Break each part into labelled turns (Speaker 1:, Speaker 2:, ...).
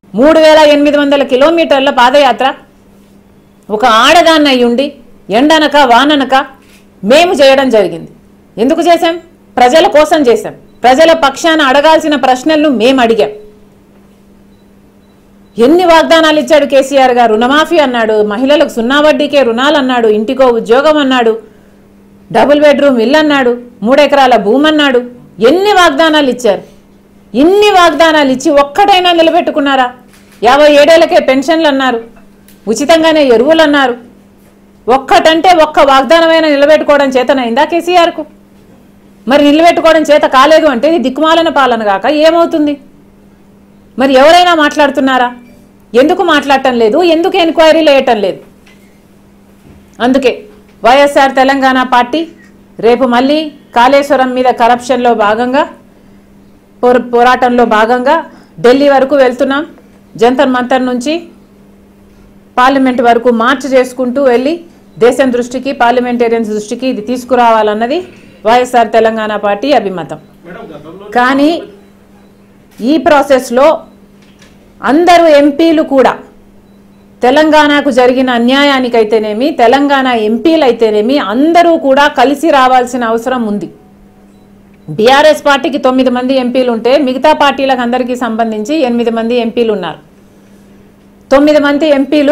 Speaker 1: మూడు వేల ఎనిమిది వందల కిలోమీటర్ల పాదయాత్ర ఒక ఆడదాన్ని అయ్యుండి ఎండనక వాననక మేము చేయడం జరిగింది ఎందుకు చేశాం ప్రజల కోసం చేశాం ప్రజల పక్షాన అడగాల్సిన ప్రశ్నలను మేము అడిగాం ఎన్ని వాగ్దానాలు ఇచ్చాడు కేసీఆర్ గారు రుణమాఫీ అన్నాడు మహిళలకు సున్నా వడ్డీకే రుణాలు అన్నాడు ఇంటికో ఉద్యోగం అన్నాడు డబుల్ బెడ్రూమ్ ఇల్లు అన్నాడు మూడెకరాల భూమి అన్నాడు ఎన్ని వాగ్దానాలు ఇచ్చారు ఇన్ని వాగ్దానాలు ఇచ్చి ఒక్కటైనా నిలబెట్టుకున్నారా యాభై ఏడేళ్లకే పెన్షన్లు అన్నారు ఉచితంగానే ఎరువులు అన్నారు ఒక్కటంటే ఒక్క వాగ్దానమైనా నిలబెట్టుకోవడం చేతనైందా కేసీఆర్కు మరి నిలబెట్టుకోవడం చేత కాలేదు అంటే ఇది దిక్కుమాలన పాలన కాక ఏమవుతుంది మరి ఎవరైనా మాట్లాడుతున్నారా ఎందుకు మాట్లాడటం లేదు ఎందుకు ఎంక్వైరీలు వేయటం లేదు అందుకే వైఎస్ఆర్ తెలంగాణ పార్టీ రేపు మళ్ళీ కాళేశ్వరం మీద కరప్షన్లో భాగంగా పోర- పోరాటంలో భాగంగా ఢిల్లీ వరకు వెళ్తున్నాం జంతర్ మంతర్ నుంచి పార్లమెంట్ వరకు మార్చ్ చేసుకుంటూ వెళ్ళి దేశం దృష్టికి పార్లమెంటేరియన్స్ దృష్టికి ఇది తీసుకురావాలన్నది వైఎస్ఆర్ తెలంగాణ పార్టీ అభిమతం కానీ ఈ ప్రాసెస్లో అందరూ ఎంపీలు కూడా తెలంగాణకు జరిగిన అన్యాయానికైతేనేమి తెలంగాణ ఎంపీలు అయితేనేమి అందరూ కూడా కలిసి రావాల్సిన అవసరం ఉంది బీఆర్ఎస్ పార్టీకి తొమ్మిది మంది ఎంపీలు ఉంటే మిగతా పార్టీలకు అందరికీ సంబంధించి ఎనిమిది మంది ఎంపీలు ఉన్నారు తొమ్మిది మంది ఎంపీలు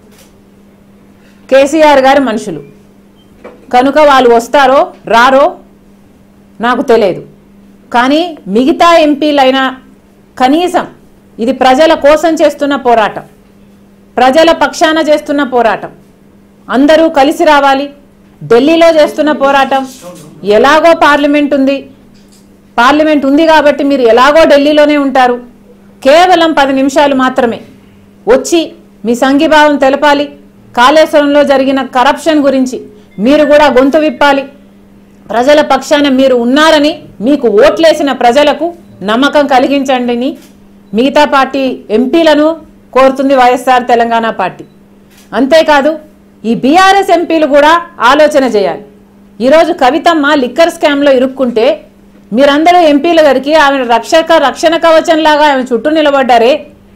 Speaker 1: కేసీఆర్ గారి మనుషులు కనుక వాళ్ళు వస్తారో రారో నాకు తెలియదు కానీ మిగతా ఎంపీలైనా కనీసం ఇది ప్రజల కోసం చేస్తున్న పోరాటం ప్రజల పక్షాన చేస్తున్న పోరాటం అందరూ కలిసి రావాలి ఢిల్లీలో చేస్తున్న పోరాటం ఎలాగో పార్లమెంట్ ఉంది పార్లమెంట్ ఉంది కాబట్టి మీరు ఎలాగో ఢిల్లీలోనే ఉంటారు కేవలం పది నిమిషాలు మాత్రమే వచ్చి మీ సంఘీభావం తెలపాలి కాళేశ్వరంలో జరిగిన కరప్షన్ గురించి మీరు కూడా గొంతు విప్పాలి ప్రజల పక్షాన మీరు ఉన్నారని మీకు ఓట్లేసిన ప్రజలకు నమ్మకం కలిగించండిని మిగతా పార్టీ ఎంపీలను కోరుతుంది వైఎస్ఆర్ తెలంగాణ పార్టీ అంతేకాదు ఈ బీఆర్ఎస్ ఎంపీలు కూడా ఆలోచన చేయాలి ఈరోజు కవితమ్మ లిక్కర్ స్కామ్లో ఇరుక్కుంటే మీరందరూ ఎంపీల గారికి ఆమె రక్షక రక్షణ కవచంలాగా ఆమె చుట్టూ నిలబడ్డారే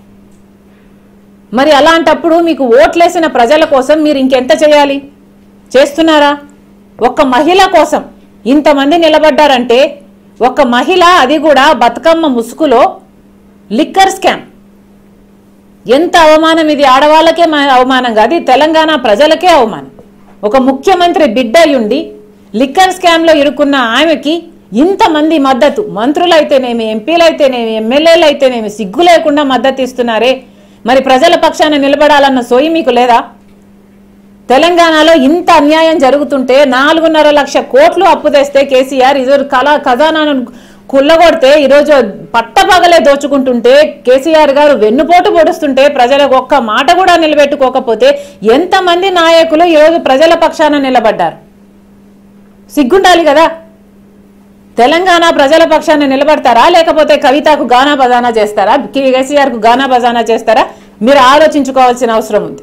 Speaker 1: మరి అలాంటప్పుడు మీకు ఓట్లేసిన ప్రజల కోసం మీరు ఇంకెంత చేయాలి చేస్తున్నారా ఒక్క మహిళ కోసం ఇంతమంది నిలబడ్డారంటే ఒక మహిళ అది కూడా బతుకమ్మ ముసుగులో లిక్కర్ స్కామ్ ఎంత అవమానం ఇది ఆడవాళ్ళకే మ- అవమానం కాదు ఇది తెలంగాణ ప్రజలకే అవమానం ఒక ముఖ్యమంత్రి బిడ్డ ఉండి లిక్కర్ స్కామ్లో ఇరుక్కున్న ఆమెకి ఇంతమంది మద్దతు మంత్రులైతేనేమి ఎంపీలైతేనేమి ఎమ్మెల్యేలు అయితేనేమి సిగ్గు లేకుండా మద్దతు ఇస్తున్నారే మరి ప్రజల పక్షాన నిలబడాలన్న సోయి మీకు లేదా తెలంగాణలో ఇంత అన్యాయం జరుగుతుంటే నాలుగున్నర లక్ష కోట్లు అప్పు తెస్తే కేసీఆర్ ఈరోజు కళా ఖజానాను కుల్లగొడితే ఈరోజు పట్టపగలే దోచుకుంటుంటే కేసీఆర్ గారు వెన్నుపోటు పొడుస్తుంటే ప్రజలకు ఒక్క మాట కూడా నిలబెట్టుకోకపోతే ఎంతమంది నాయకులు ఈరోజు ప్రజల పక్షాన నిలబడ్డారు సిగ్గుండాలి కదా తెలంగాణ ప్రజల పక్షాన నిలబడతారా లేకపోతే కవితకు గానా బజానా చేస్తారా కేసీఆర్కు గానా బజానా చేస్తారా మీరు ఆలోచించుకోవాల్సిన అవసరం ఉంది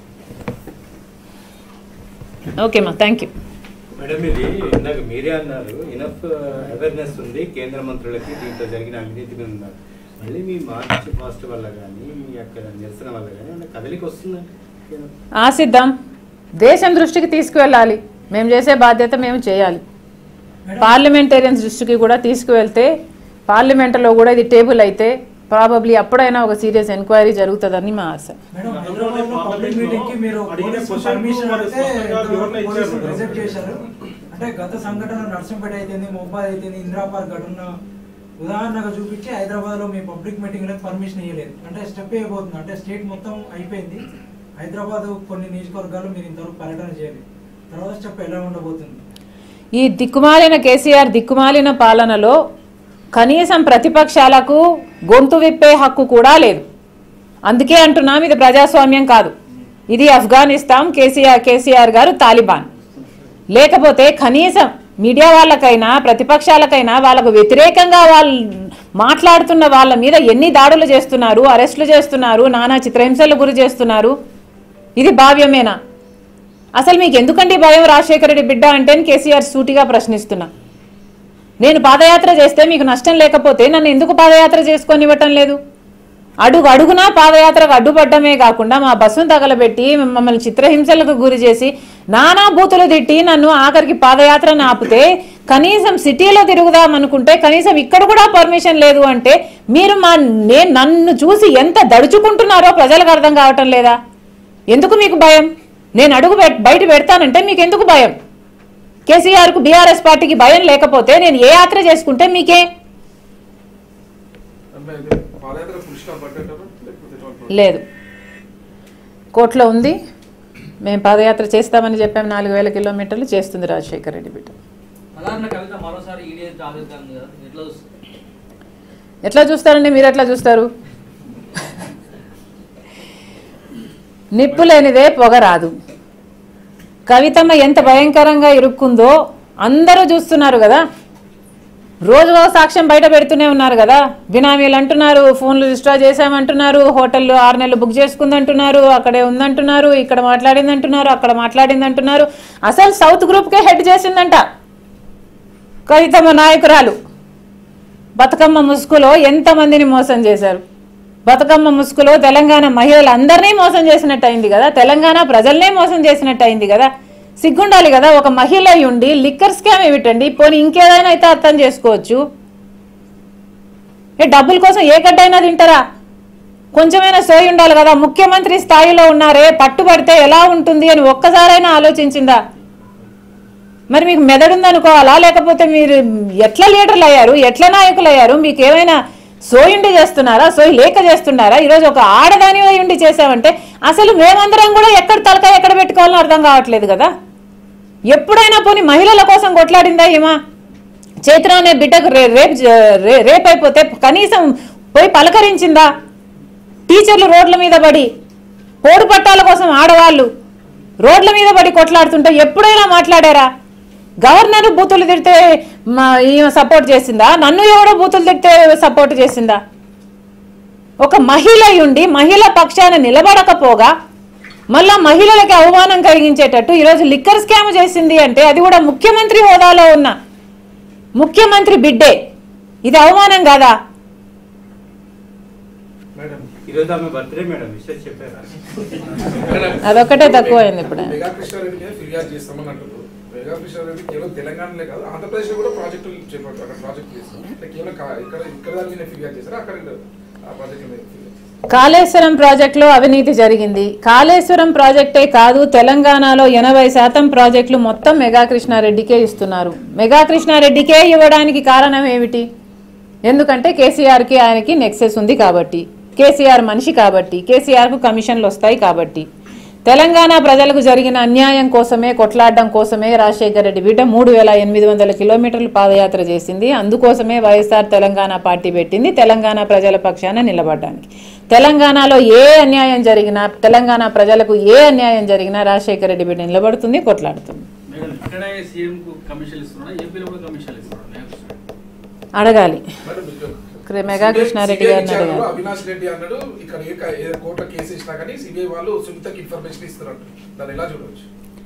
Speaker 1: ఓకేమ్మా థ్యాంక్ యూ
Speaker 2: మేడం ఇది ఇందాక మీరే అన్నారు ఇనఫ్ అవేర్నెస్ ఉంది కేంద్ర మంత్రులకి దీంట్లో జరిగిన అవినీతి మీద ఉన్నారు మళ్ళీ మీ మార్చ్ పాస్ట్ వల్ల కానీ మీ అక్కడ నిరసన వల్ల కానీ ఏమైనా కదలికి వస్తుందండి
Speaker 1: ఆశిద్దాం దేశం దృష్టికి తీసుకువెళ్ళాలి మేము చేసే బాధ్యత మేము చేయాలి పార్లమెంటేరియన్స్ దృష్టికి కూడా తీసుకువెళ్తే పార్లమెంట్లో కూడా ఇది టేబుల్ అయితే ప్రాబబ్లీ అప్పుడైనా ఒక సీరియస్ ఎంక్వైరీ జరుగుతుందని మా ఆశ
Speaker 3: మేడం హైదరాబాద్ లో పబ్లిక్ మీటింగ్ కి మీరు
Speaker 2: అడిగిన
Speaker 3: పోలీసు
Speaker 2: question
Speaker 3: పర్మిషన్
Speaker 2: కు
Speaker 3: అడిగితే
Speaker 2: స్పష్టంగా వివరణ ఇచ్చారు
Speaker 3: పోలీసులు
Speaker 2: మేడం.
Speaker 3: రిజెక్ట్ చేశారు అంటే గత సంఘటన నర్సంపేట అయితేంది మొబైల్ అయితేంది ఇందిరా పార్క్ ఘటన ఉదాహరణగా చూపించి హైదరాబాద్ లో మీ పబ్లిక్ మీటింగ్ లకు పర్మిషన్ ఇవ్వలేదు అంటే స్టెప్ అయిపోతుంది అంటే స్టేట్ మొత్తం అయిపోయింది హైదరాబాద్ కొన్ని నియోజకవర్గాలు మీరు ఇంతవరకు పర్యటన చేయలేదు తర్వాత స్టెప్ ఎలా ఉండబోతుంది
Speaker 1: ఈ దిక్కుమాలిన కేసీఆర్ దిక్కుమాలిన పాలనలో కనీసం ప్రతిపక్షాలకు గొంతు విప్పే హక్కు కూడా లేదు అందుకే అంటున్నాం ఇది ప్రజాస్వామ్యం కాదు ఇది ఆఫ్ఘనిస్తాన్ కేసీఆర్ కేసీఆర్ గారు తాలిబాన్ లేకపోతే కనీసం మీడియా వాళ్ళకైనా ప్రతిపక్షాలకైనా వాళ్ళకు వ్యతిరేకంగా వాళ్ళు మాట్లాడుతున్న వాళ్ళ మీద ఎన్ని దాడులు చేస్తున్నారు అరెస్టులు చేస్తున్నారు నానా చిత్రహింసలు గురి చేస్తున్నారు ఇది భావ్యమేనా అసలు మీకు ఎందుకండి భయం రాజశేఖర రెడ్డి బిడ్డ అంటే అని కేసీఆర్ సూటిగా ప్రశ్నిస్తున్నా నేను పాదయాత్ర చేస్తే మీకు నష్టం లేకపోతే నన్ను ఎందుకు పాదయాత్ర చేసుకొని ఇవ్వటం లేదు అడుగు అడుగునా పాదయాత్రకు అడ్డుపడ్డమే కాకుండా మా బస్సును తగలబెట్టి మమ్మల్ని చిత్రహింసలకు గురి చేసి నానా బూతులు తిట్టి నన్ను ఆఖరికి పాదయాత్రను ఆపితే కనీసం సిటీలో తిరుగుదాం అనుకుంటే కనీసం ఇక్కడ కూడా పర్మిషన్ లేదు అంటే మీరు మా నేను నన్ను చూసి ఎంత దడుచుకుంటున్నారో ప్రజలకు అర్థం కావటం లేదా ఎందుకు మీకు భయం నేను అడుగు పెట్- బయట పెడతానంటే మీకు ఎందుకు భయం కేసీఆర్కు బీఆర్ఎస్ పార్టీకి భయం లేకపోతే నేను ఏ యాత్ర చేసుకుంటే మీకే
Speaker 4: అంటే ఇది పాదయాత్ర పురుషుల పట్టేటారా లేకపోతే ఎటువంటి
Speaker 1: లేదు కోర్టులో ఉంది మేము పాదయాత్ర చేస్తామని చెప్పాము నాలుగు వేల కిలోమీటర్లు చేస్తుంది రాజశేఖర రెడ్డి బిడ్డ
Speaker 5: సాధారణ కవిత మరోసారి ఈడీ ఆలోచిస్తాను కదా ఎట్లా చూస్తారు
Speaker 1: ఎట్లా చూస్తారండి మీరు ఎట్లా చూస్తారు నిప్పు లేనిదే పొగ రాదు కవితమ్మ ఎంత భయంకరంగా ఇరుక్కుందో అందరూ చూస్తున్నారు కదా రోజు ఒక సాక్ష్యం బయట పెడుతూనే ఉన్నారు కదా బినామీలు అంటున్నారు ఫోన్లు రిజిస్టర్ చేశామంటున్నారు హోటల్లో ఆరు నెలలు బుక్ చేసుకుందంటున్నారు అక్కడే ఉందంటున్నారు ఇక్కడ మాట్లాడిందంటున్నారు అక్కడ మాట్లాడిందంటున్నారు అసలు సౌత్ గ్రూప్కే హెడ్ చేసిందంట కవితమ్మ నాయకురాలు బతుకమ్మ ముసుగులో ఎంతమందిని మోసం చేశారు బతుకమ్మ ముసుగులో తెలంగాణ మహిళలందరినీ మోసం చేసినట్టు అయింది కదా తెలంగాణ ప్రజల్నే మోసం చేసినట్టు అయింది కదా సిగ్గుండాలి కదా ఒక మహిళ అయి ఉండి లిక్కర్ స్కామ్ ఏమిటండి పోనీ ఇంకేదైనా అయితే అర్థం చేసుకోవచ్చు ఏ డబ్బుల కోసం ఏ గడ్డైనా తింటారా కొంచెమైనా సోయి ఉండాలి కదా ముఖ్యమంత్రి స్థాయిలో ఉన్నారే పట్టుబడితే ఎలా ఉంటుంది అని ఒక్కసారైనా ఆలోచించిందా మరి మీకు మెదడుందనుకోవాలా లేకపోతే మీరు ఎట్లా లీడర్లు అయ్యారు ఎట్లా నాయకులు అయ్యారు మీకు ఏమైనా సోయుండి చేస్తున్నారా సోయి లేక చేస్తున్నారా ఈరోజు ఒక ఆడదాని ఉండి చేసామంటే అసలు మేమందరం కూడా ఎక్కడ తలకాయ ఎక్కడ పెట్టుకోవాలో అర్థం కావట్లేదు కదా ఎప్పుడైనా పోనీ మహిళల కోసం కొట్లాడిందా ఏమా చైత్ర అనే బిడ్డకు రే రేప్ జ- రే- రేప్ అయిపోతే కనీసం పోయి పలకరించిందా టీచర్లు రోడ్ల మీద పడి పోడు పట్టాల కోసం ఆడవాళ్ళు రోడ్ల మీద పడి కొట్లాడుతుంటే ఎప్పుడైనా మాట్లాడారా గవర్నర్ బూతులు తిడితే మా ఈమె సపోర్ట్ చేసిందా నన్ను ఎవడో బూతులు తిడితే సపోర్ట్ చేసిందా ఒక మహిళ అయి ఉండి మహిళ పక్షాన నిలబడకపోగా మళ్ళా మహిళలకి అవమానం కలిగించేటట్టు ఈరోజు లిక్కర్ స్కామ్ చేసింది అంటే అది కూడా ముఖ్యమంత్రి హోదాలో ఉన్న ముఖ్యమంత్రి బిడ్డే ఇది అవమానం కాదా
Speaker 4: మేడం
Speaker 2: ఈరోజు ఆమె బర్త్డే మేడం విషయం చెప్పారా
Speaker 4: మేడం
Speaker 1: అదొక్కటే తక్కువైంది ఇప్పుడు
Speaker 4: మెగా కృష్ణారెడ్డి మీద ఫిర్యాదు చేస్తామని అంటున్నారు మెగా కృష్ణారెడ్డి కేవలం తెలంగాణలో కాదు ఆంధ్రప్రదేశ్ లో కూడా ప్రాజెక్టులు చేపట్టారు అక్కడ ప్రాజెక్టులు చేస్తారు అంటే కేవలం కా- ఇక్కడ ఇక్కడ దాని మీద ఫిర్యాదు చేస్తారు అక్కడ ఆ ప్రాజెక్టుల మీద ఫిర్యాదు చేస్తారు
Speaker 1: కాళేశ్వరం ప్రాజెక్టులో అవినీతి జరిగింది కాళేశ్వరం ప్రాజెక్టే కాదు తెలంగాణలో ఎనభై శాతం ప్రాజెక్టులు మొత్తం మెగా కృష్ణారెడ్డికే ఇస్తున్నారు మెగా కృష్ణారెడ్డికే ఇవ్వడానికి కారణం ఏమిటి ఎందుకంటే కేసీఆర్కి ఆయనకి నెక్సెస్ ఉంది కాబట్టి కేసీఆర్ మనిషి కాబట్టి కేసీఆర్కు కమిషన్లు వస్తాయి కాబట్టి తెలంగాణ ప్రజలకు జరిగిన అన్యాయం కోసమే కొట్లాడడం కోసమే రాజశేఖర రెడ్డి బిడ్డ మూడు వేల ఎనిమిది వందల కిలోమీటర్లు పాదయాత్ర చేసింది అందుకోసమే వైఎస్ఆర్ తెలంగాణ పార్టీ పెట్టింది తెలంగాణ ప్రజల పక్షాన నిలబడడానికి తెలంగాణలో ఏ అన్యాయం జరిగినా తెలంగాణ ప్రజలకు ఏ అన్యాయం జరిగినా రాజశేఖర రెడ్డి బిడ్డ నిలబడుతుంది కొట్లాడుతుంది
Speaker 5: మేడం ఇక్కడే సీఎం కు కమిషన్లు ఇస్తున్నా ఏపీలో కూడా కమిషన్లు ఇస్తున్నారు
Speaker 1: అడగాలి
Speaker 4: మేడం మీకు
Speaker 1: ఇక్కడ మెగా కృష్ణారెడ్డి
Speaker 4: సిబిఐ
Speaker 1: గారిని
Speaker 4: విచారణలో
Speaker 1: అడగాలి
Speaker 4: అవినాష్ రెడ్డి అన్నాడు ఇక్కడ ఏ క- ఏ కోర్టులో కేసు ఇచ్చినా కానీ సిబిఐ వాళ్ళు సునీతకి ఇన్ఫర్మేషన్ ఇస్తున్నారు దాన్ని ఎలా చూడవచ్చు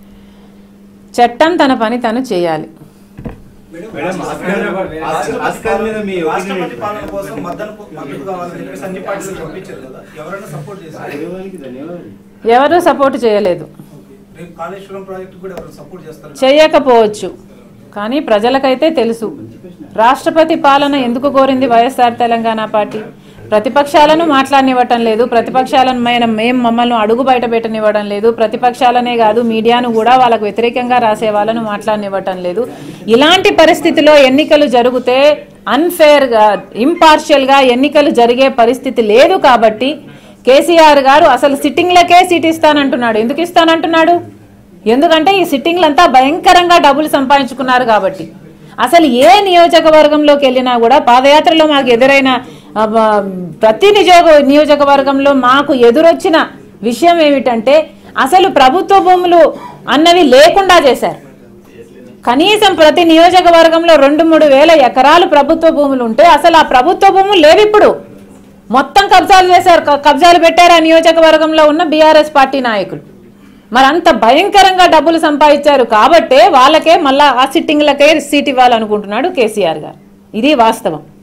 Speaker 1: చట్టం తన పని తను చేయాలి
Speaker 2: మేడం ఆస్కార్ ఆస్కార్ మీద మీ ఒపీనియన్
Speaker 6: రాష్ట్రపతి పాలన
Speaker 2: ఏంటి?
Speaker 6: కోసం మద్దతు మద్దతు కావాలని చెప్పేసి అన్ని పార్టీలు పంపించారు కదా ఎవరైనా సపోర్ట్ చేశారు
Speaker 2: ధన్యవాదాలు ధన్యవాదాలు
Speaker 1: ఎవరు సపోర్ట్ చేయలేదు
Speaker 6: రేపు కాళేశ్వరం ప్రాజెక్టు కూడా ఎవరైనా సపోర్ట్ చేస్తారు
Speaker 1: చేయకపోవచ్చు కానీ ప్రజలకైతే తెలుసు రాష్ట్రపతి పాలన ఎందుకు కోరింది వైఎస్ఆర్ తెలంగాణ పార్టీ ప్రతిపక్షాలను మాట్లాడనివ్వటం లేదు ప్రతిపక్షాలను మైన మేము మమ్మల్ని అడుగు బయట పెట్టనివ్వడం లేదు ప్రతిపక్షాలనే కాదు మీడియాను కూడా వాళ్ళకు వ్యతిరేకంగా రాసే వాళ్ళను మాట్లాడనివ్వటం లేదు ఇలాంటి పరిస్థితిలో ఎన్నికలు జరిగితే అన్ఫేర్గా ఇంపార్షియల్గా ఎన్నికలు జరిగే పరిస్థితి లేదు కాబట్టి కేసీఆర్ గారు అసలు సిట్టింగ్లకే సీట్ ఇస్తానంటున్నాడు ఎందుకు ఇస్తానంటున్నాడు ఎందుకంటే ఈ సిట్టింగ్లంతా భయంకరంగా డబ్బులు సంపాదించుకున్నారు కాబట్టి అసలు ఏ నియోజకవర్గంలోకి వెళ్ళినా కూడా పాదయాత్రలో మాకు ఎదురైన ఆ, బ- ప్రతి నియోజక నియోజకవర్గంలో మాకు ఎదురొచ్చిన విషయం ఏమిటంటే అసలు ప్రభుత్వ భూములు అన్నవి లేకుండా చేశారు కనీసం ప్రతి నియోజకవర్గంలో రెండు మూడు వేల ఎకరాలు ప్రభుత్వ భూములు ఉంటే అసలు ఆ ప్రభుత్వ భూములు లేవు ఇప్పుడు మొత్తం కబ్జాలు చేశారు క- కబ్జాలు పెట్టారు ఆ నియోజకవర్గంలో ఉన్న బీఆర్ఎస్ పార్టీ నాయకులు మరి అంత భయంకరంగా డబ్బులు సంపాదించారు కాబట్టే వాళ్ళకే మళ్ళా ఆ సిట్టింగ్లకే సీట్ ఇవ్వాలనుకుంటున్నాడు కేసీఆర్ గారు ఇది వాస్తవం